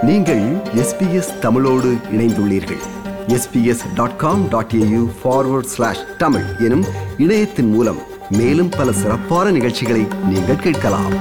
நீங்கள் எஸ்பிஎஸ் தமிழோடு இணைந்துள்ளீர்கள் SBS dot com dot AU forward slash Tamil எனும் இணையத்தின் மூலம் மேலும் பல சிறப்பான நிகழ்ச்சிகளை நீங்கள் கேட்கலாம்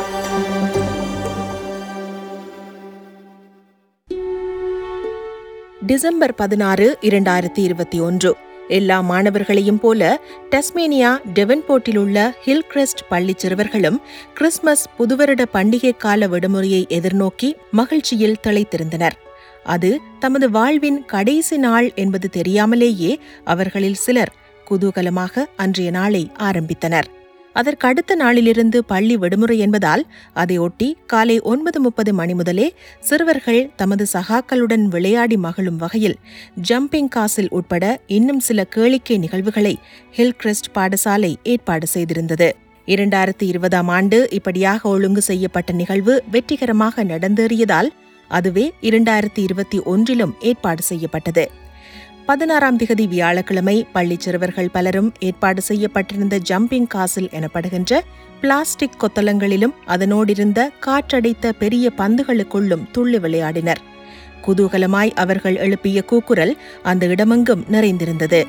டிசம்பர் பதினாறு இரண்டாயிரத்தி இருபத்தி ஒன்று எல்லா மாணவர்களையும் போல டஸ்மேனியா டெவன்போர்ட்டில் உள்ள ஹில்கிரெஸ்ட் பள்ளிச் சிறுவர்களும் கிறிஸ்மஸ் புதுவருட பண்டிகை கால விடுமுறையை எதிர்நோக்கி மகிழ்ச்சியில் திளைத்திருந்தனர் அது தமது வாழ்வின் கடைசி நாள் என்பது தெரியாமலேயே அவர்களில் சிலர் குதூகலமாக அன்றைய நாளை ஆரம்பித்தனர் அதற்கு அடுத்த நாளிலிருந்து பள்ளி விடுமுறை என்பதால் அதை ஒட்டி காலை ஒன்பது முப்பது மணி முதலே சிறுவர்கள் தமது சகாக்களுடன் விளையாடி மகிழும் வகையில் ஜம்பிங் காசில் உட்பட இன்னும் சில கேளிக்கை நிகழ்வுகளை ஹில்கிரெஸ்ட் பாடசாலை ஏற்பாடு செய்திருந்தது இரண்டாயிரத்தி இருபதாம் ஆண்டு இப்படியாக ஒழுங்கு செய்யப்பட்ட நிகழ்வு வெற்றிகரமாக நடந்தேறியதால் அதுவே இரண்டாயிரத்தி இருபத்தி ஒன்றிலும் ஏற்பாடு செய்யப்பட்டது பதினாறாம் திகதி வியாழக்கிழமை பள்ளிச் சிறுவர்கள் பலரும் ஏற்பாடு செய்யப்பட்டிருந்த ஜம்பிங் காசில் எனப்படுகின்ற பிளாஸ்டிக் கொத்தளங்களிலும் அதனோடிருந்த காற்றடைத்த பெரிய பந்துகளுக்குள்ளும் துள்ளி விளையாடினர் குதூகலமாய் அவர்கள் எழுப்பிய கூக்குரல் அந்த இடமெங்கும் நிறைந்திருந்தது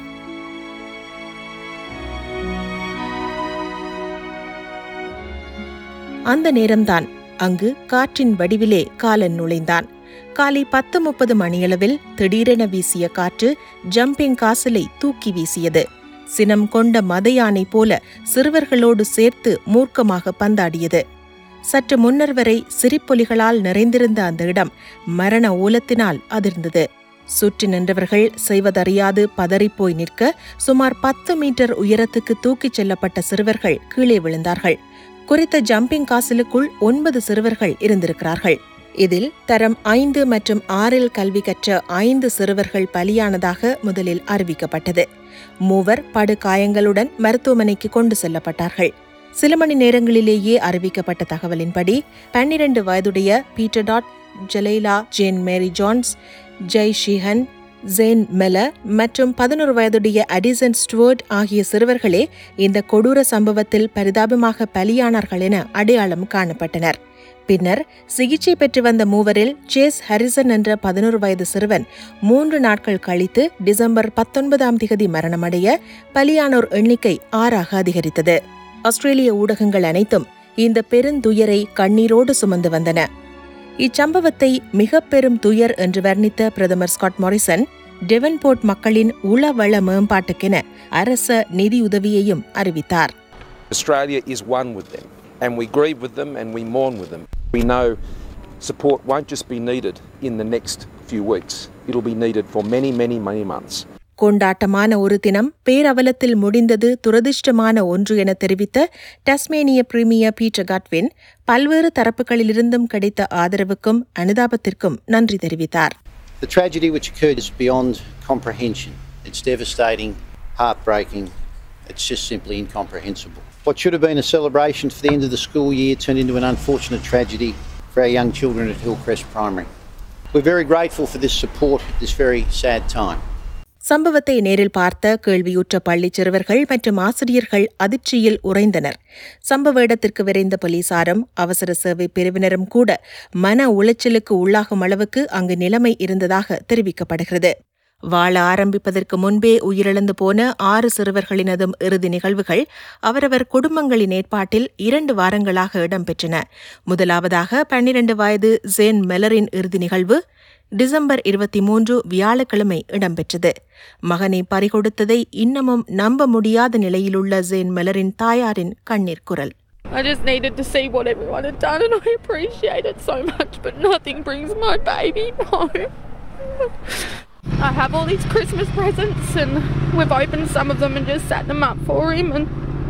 அந்த நேரம்தான் அங்கு காற்றின் வடிவிலே காலன் நுழைந்தான் காலை பத்து முப்பது மணியளவில் திடீரென வீசிய காற்று ஜம்பிங் காசலை தூக்கி வீசியது சினம் கொண்ட மத யானை போல சிறுவர்களோடு சேர்த்து மூர்க்கமாக பந்தாடியது சற்று முன்னர் வரை சிரிப்பொலிகளால் நிறைந்திருந்த அந்த இடம் மரண ஓலத்தினால் அதிர்ந்தது சுற்றி நின்றவர்கள் செய்வதறியாது பதறிப்போய் நிற்க சுமார் பத்து மீட்டர் உயரத்துக்கு தூக்கிச் செல்லப்பட்ட சிறுவர்கள் கீழே விழுந்தார்கள் குறித்த ஜம்பிங் காசலுக்குள் ஒன்பது சிறுவர்கள் இருந்திருக்கிறார்கள் இதில் தரம் ஐந்து மற்றும் ஆறில் கல்வி கற்ற ஐந்து சிறுவர்கள் பலியானதாக முதலில் அறிவிக்கப்பட்டது மூவர் படுகாயங்களுடன் மருத்துவமனைக்கு கொண்டு செல்லப்பட்டார்கள் சில மணி நேரங்களிலேயே அறிவிக்கப்பட்ட தகவலின்படி பன்னிரண்டு வயதுடைய பீட்டர் டாட் ஜலைலா ஜேன் மேரி ஜான்ஸ் ஜெய் ஷிஹன் ஜேன் மெல மற்றும் பதினொரு வயதுடைய அடிசன் ஸ்டுவர்ட் ஆகிய சிறுவர்களே இந்த கொடூர சம்பவத்தில் பரிதாபமாக பலியானார்கள் என அடையாளம் காணப்பட்டனர் பின்னர் சிகிச்சை பெற்று வந்த மூவரில் சேஸ் ஹரிசன் என்ற பதினோரு வயது சிறுவன் மூன்று நாட்கள் கழித்து டிசம்பர் பத்தொன்பதாம் திகதி மரணமடைய பலியானோர் எண்ணிக்கை ஆறாக அதிகரித்தது ஆஸ்திரேலிய ஊடகங்கள் அனைத்தும் இந்த பெருந்துயரை கண்ணீரோடு சுமந்து வந்தன இச்சம்பவத்தை மிக பெரும் துயர் என்று வர்ணித்த பிரதமர் ஸ்காட் மாரிசன் டெவன்போர்ட் மக்களின் உளவள மேம்பாட்டுக்கென அரச நிதியுதவியையும் அறிவித்தார் Australia is one with them, and we grieve with them and we mourn with them. We know support won't just be needed in the next few weeks, it'll be needed for many, many, many months. கொண்டாட்டமான ஒரு தினம் பேரவலத்தில் முடிந்தது துரதிர்ஷ்டமான ஒன்று என தெரிவித்த Tasmania premier Peter Godwin பல்வேறு தரப்புகளிலிருந்தும் கிடைத்த ஆதரவுக்கும் அனுதாபத்திற்கும் நன்றி தெரிவித்தார் The tragedy which occurred is beyond comprehension. It's devastating, heartbreaking, it's just simply incomprehensible. What should have been a celebration for the end of the school year turned into an unfortunate tragedy for our young children at Hillcrest Primary. We're very grateful for this support at this very sad time. சம்பவத்தை நேரில் பார்த்த கேள்வியுற்ற பள்ளிச் சிறுவர்கள் மற்றும் ஆசிரியர்கள் அதிர்ச்சியில் உறைந்தனர் சம்பவ இடத்திற்கு விரைந்த போலீசாரும் அவசர சேவை பிரிவினரும் கூட மன உளைச்சலுக்கு உள்ளாகும் அளவுக்கு அங்கு நிலைமை இருந்ததாக தெரிவிக்கப்படுகிறது வாழ ஆரம்பிப்பதற்கு முன்பே உயிரிழந்து போன ஆறு சிறுவர்களினதும் இறுதி நிகழ்வுகள் அவரவர் குடும்பங்களின் ஏற்பாட்டில் இரண்டு வாரங்களாக இடம்பெற்றன முதலாவதாக பன்னிரண்டு வயது ஜேன் மெலரின் இறுதி நிகழ்வு டிசம்பர் இருபத்தி மூன்று வியாழக்கிழமை இடம்பெற்றது மகனை பறிகொடுத்ததை இன்னமும் நம்ப முடியாத நிலையிலுள்ள ஜேன் மெலரின் தாயாரின் கண்ணீர் குரல் I just needed to see what everyone had done, and I appreciate it so much, but nothing brings my baby home. I have all these Christmas presents, and we've opened some of them and just sat them up for him. And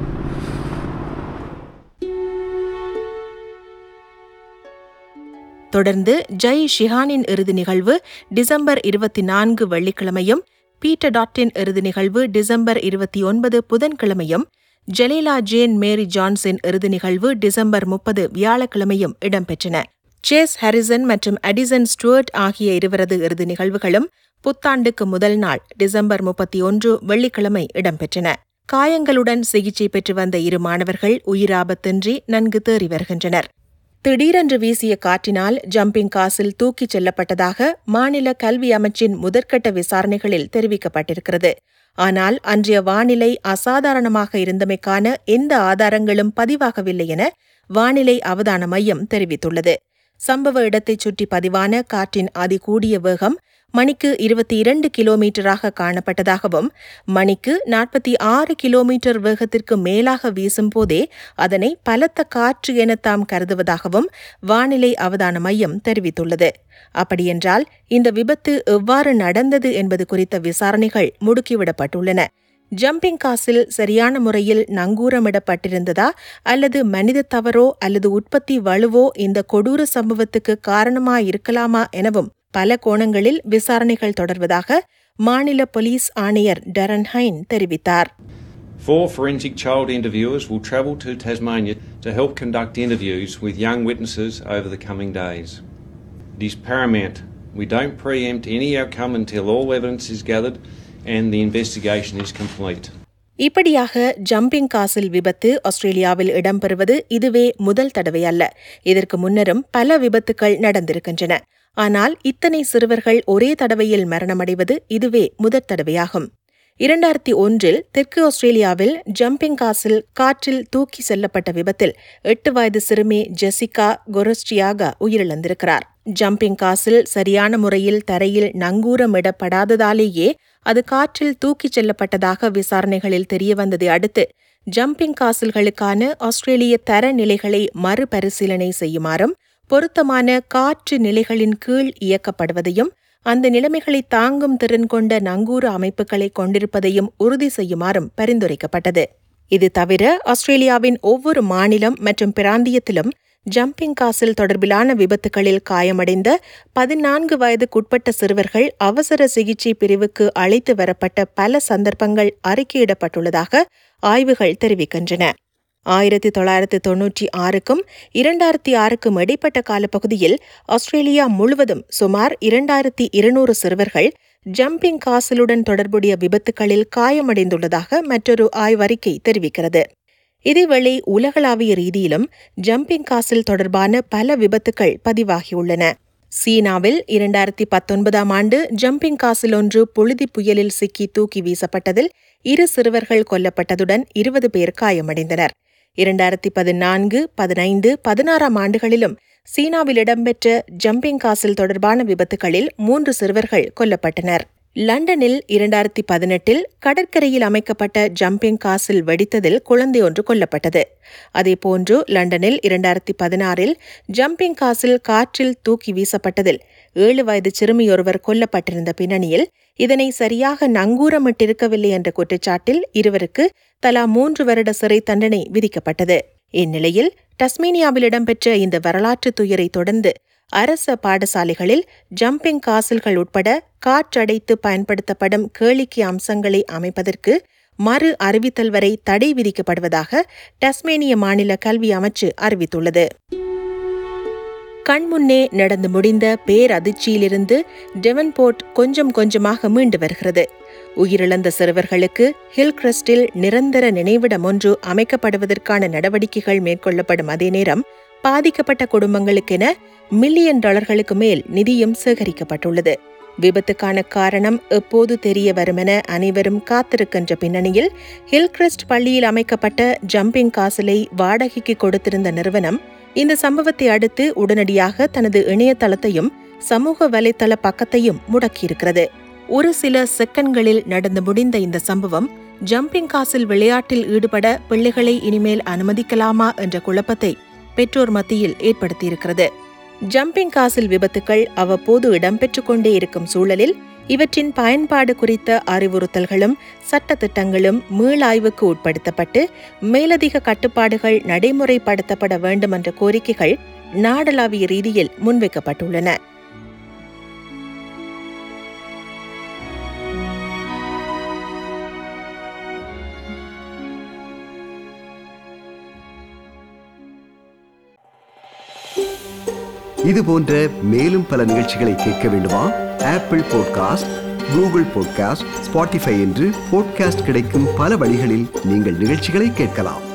தொடர்ந்து ஜெய் ஷிஹானின் இறுதி நிகழ்வு December இருபத்தி நான்கு வெள்ளிக்கிழமையும் Peter டாட்டின் இறுதி நிகழ்வு December இருபத்தி ஒன்பது புதன்கிழமையும் ஜெலீலா ஜேன் மேரி ஜான்ஸின் இறுதி நிகழ்வு டிசம்பர் முப்பது வியாழக்கிழமையும் இடம்பெற்றன சேஸ் ஹாரிசன் மற்றும் அடிசன் ஸ்டுவர்ட் ஆகிய இருவரது இறுதி நிகழ்வுகளும் புத்தாண்டுக்கு முதல் நாள் டிசம்பர் முப்பத்தி ஒன்று வெள்ளிக்கிழமை இடம்பெற்றன காயங்களுடன் சிகிச்சை பெற்று வந்த இரு மாணவர்கள் உயிராபத்தின்றி நன்கு தேறி வருகின்றனர் திடீரென்று வீசிய காற்றினால் ஜம்பிங் காசில் தூக்கிச் செல்லப்பட்டதாக மாநில கல்வி அமைச்சின் முதற்கட்ட விசாரணைகளில் தெரிவிக்கப்பட்டிருக்கிறது ஆனால் அன்றைய வானிலை அசாதாரணமாக இருந்தமைக்கான எந்த ஆதாரங்களும் பதிவாகவில்லை என வானிலை அவதான மையம் தெரிவித்துள்ளது சம்பவ இடத்தைச் சுற்றி பதிவான காற்றின் அதிகூடிய வேகம் மணிக்கு இருபத்தி இரண்டு கிலோமீட்டராக காணப்பட்டதாகவும் மணிக்கு நாற்பத்தி ஆறு கிலோமீட்டர் வேகத்திற்கு மேலாக வீசும்போதே அதனை பலத்த காற்று என தாம் கருதுவதாகவும் வானிலை அவதான மையம் தெரிவித்துள்ளது அப்படியென்றால் இந்த விபத்து எவ்வாறு நடந்தது என்பது குறித்த விசாரணைகள் முடுக்கிவிடப்பட்டுள்ளன ஜம்பிங் காசில் சரியான முறையில் நங்கூரமிடப்பட்டிருந்ததா அல்லது மனித தவறோ அல்லது உற்பத்தி வலுவோ இந்த கொடூர சம்பவத்துக்கு காரணமாயிருக்கலாமா எனவும் பல கோணங்களில் விசாரணைகள் தொடர்வதாக மாநில போலீஸ் ஆணையர் டரன் ஹைன் தெரிவித்தார் Four forensic child interviewers will travel to Tasmania to help conduct interviews with young witnesses over the coming days. It is paramount we don't preempt any outcome until all evidence is gathered and the investigation is complete. இப்படியாக jumping castle விபத்து ஆஸ்திரேலியாவில் இடம்பெறுவது இதுவே முதல் தடவை அல்ல இதற்கு முன்னரும் பல விபத்துக்கள் நடந்திருக்கின்றன ஆனால் இத்தனை சிறுவர்கள் ஒரே தடவையில் மரணமடைவது இதுவே முதற் தடவையாகும் இரண்டாயிரத்தி ஒன்றில் தெற்கு ஆஸ்திரேலியாவில் ஜம்பிங் காசில் காற்றில் தூக்கி செல்லப்பட்ட விபத்தில் எட்டு வயது சிறுமி ஜெசிகா கொரஸ்டியாகா உயிரிழந்திருக்கிறார் ஜம்பிங் காசில் சரியான முறையில் தரையில் நங்கூரமிடப்படாததாலேயே அது காற்றில் தூக்கிச் செல்லப்பட்டதாக விசாரணைகளில் தெரியவந்ததை அடுத்து ஜம்பிங் காசில்களுக்கான ஆஸ்திரேலிய தரநிலைகளை மறுபரிசீலனை செய்யுமாறும் பொருத்தமான காற்று நிலைகளின் கீழ் இயக்கப்படுவதையும் அந்த நிலைமைகளை தாங்கும் திறன் கொண்ட நங்கூர அமைப்புகளை கொண்டிருப்பதையும் உறுதி செய்யுமாறும் பரிந்துரைக்கப்பட்டது இது தவிர ஆஸ்திரேலியாவின் ஒவ்வொரு மாநிலம் மற்றும் பிராந்தியத்திலும் ஜம்பிங் காசில் தொடர்பிலான விபத்துகளில் காயமடைந்த பதினான்கு வயதுக்குட்பட்ட சிறுவர்கள் அவசர சிகிச்சை பிரிவுக்கு அழைத்து வரப்பட்ட பல சந்தர்ப்பங்கள் அறிக்கையிடப்பட்டுள்ளதாக ஆய்வுகள் தெரிவிக்கின்றன ஆயிரத்தி தொள்ளாயிரத்து தொன்னூற்றி ஆறுக்கும் இரண்டாயிரத்தி ஆறுக்கும் இடைப்பட்ட காலப்பகுதியில் ஆஸ்திரேலியா முழுவதும் சுமார் இரண்டாயிரத்தி இருநூறு சிறுவர்கள் ஜம்பிங் காசலுடன் தொடர்புடைய விபத்துகளில் காயமடைந்துள்ளதாக மற்றொரு ஆய்வறிக்கை தெரிவிக்கிறது இதேவேளை உலகளாவிய ரீதியிலும் ஜம்பிங் காசில் தொடர்பான பல விபத்துக்கள் பதிவாகியுள்ளன சீனாவில் இரண்டாயிரத்தி பத்தொன்பதாம் ஆண்டு ஜம்பிங் காசில் ஒன்று புழுதி புயலில் சிக்கி தூக்கி வீசப்பட்டதில் இரு சிறுவர்கள் கொல்லப்பட்டதுடன் இருபது பேர் காயமடைந்தனர் இரண்டாயிரத்தி பதினான்கு பதினைந்து பதினாறாம் ஆண்டுகளிலும் சீனாவில் இடம்பெற்ற ஜம்பிங் காசில் தொடர்பான விபத்துகளில் மூன்று சிறுவர்கள் கொல்லப்பட்டனர் லண்டனில் இரண்டாயிரத்தி பதினெட்டில் கடற்கரையில் அமைக்கப்பட்ட ஜம்பிங் காசில் வெடித்ததில் குழந்தை ஒன்று கொல்லப்பட்டது அதேபோன்று லண்டனில் இரண்டாயிரத்தி பதினாறில் ஜம்பிங் காசில் காற்றில் தூக்கி வீசப்பட்டதில் ஏழு வயது சிறுமியொருவர் கொல்லப்பட்டிருந்த பின்னணியில் இதனை சரியாக நங்கூரமிட்டிருக்கவில்லை என்ற குற்றச்சாட்டில் இருவருக்கு தலா மூன்று வருட சிறை தண்டனை விதிக்கப்பட்டது இந்நிலையில் டஸ்மேனியாவில் இடம்பெற்ற இந்த வரலாற்று துயரை தொடர்ந்து அரச பாடசாலைகளில் ஜம்பிங் காசில்கள் உட்பட காற்றடைத்து பயன்படுத்தப்படும் கேளிக்கை அம்சங்களை அமைப்பதற்கு மறு அறிவித்தல் வரை தடை விதிக்கப்படுவதாக டஸ்மேனிய மாநில கல்வி அமைச்சு அறிவித்துள்ளது கண்முன்னே நடந்து முடிந்த பேரதிர்ச்சியிலிருந்து டெவன்போர்ட் கொஞ்சம் கொஞ்சமாக மீண்டு வருகிறது உயிரிழந்த சிறுவர்களுக்கு ஹில்கிரஸ்டில் நிரந்தர நினைவிடம் ஒன்று அமைக்கப்படுவதற்கான நடவடிக்கைகள் மேற்கொள்ளப்படும் அதே நேரம் பாதிக்கப்பட்ட குடும்பங்களுக்கென மில்லியன் டாலர்களுக்கு மேல் நிதியும் சேகரிக்கப்பட்டுள்ளது விபத்துக்கான காரணம் எப்போது தெரிய வருமென அனைவரும் காத்திருக்கின்ற பின்னணியில் ஹில்கிரஸ்ட் பள்ளியில் அமைக்கப்பட்ட ஜம்பிங் காசலை வாடகைக்கு கொடுத்திருந்த நிறுவனம் இந்த சம்பவத்தை அடுத்து உடனடியாக தனது இணையதளத்தையும் சமூக வலைத்தள பக்கத்தையும் முடக்கியிருக்கிறது ஒரு சில செகண்ட்களில் நடந்து முடிந்த இந்த சம்பவம் ஜம்பிங் காசில் விளையாட்டில் ஈடுபட பிள்ளைகளை இனிமேல் அனுமதிக்கலாமா என்ற குழப்பத்தை பெற்றோர் மத்தியில் ஏற்படுத்தியிருக்கிறது ஜம்பிங் காசில் விபத்துக்கள் அவ்வப்போது இடம்பெற்றுக் கொண்டே இருக்கும் சூழலில் இவற்றின் பயன்பாடு குறித்த அறிவுறுத்தல்களும் சட்டத்திட்டங்களும் மீளாய்வுக்கு உட்படுத்தப்பட்டு மேலதிக கட்டுப்பாடுகள் நடைமுறைப்படுத்தப்பட வேண்டும் என்ற கோரிக்கைகள் நாடளாவிய ரீதியில் முன்வைக்கப்பட்டுள்ளன இது போன்ற மேலும் பல நிகழ்ச்சிகளை கேட்க வேண்டுமா Apple podcast Google podcast Spotify என்று பாட்காஸ்ட் கிடைக்கும் பல வழிகளில் நீங்கள் நிகழ்ச்சிகளை கேட்கலாம்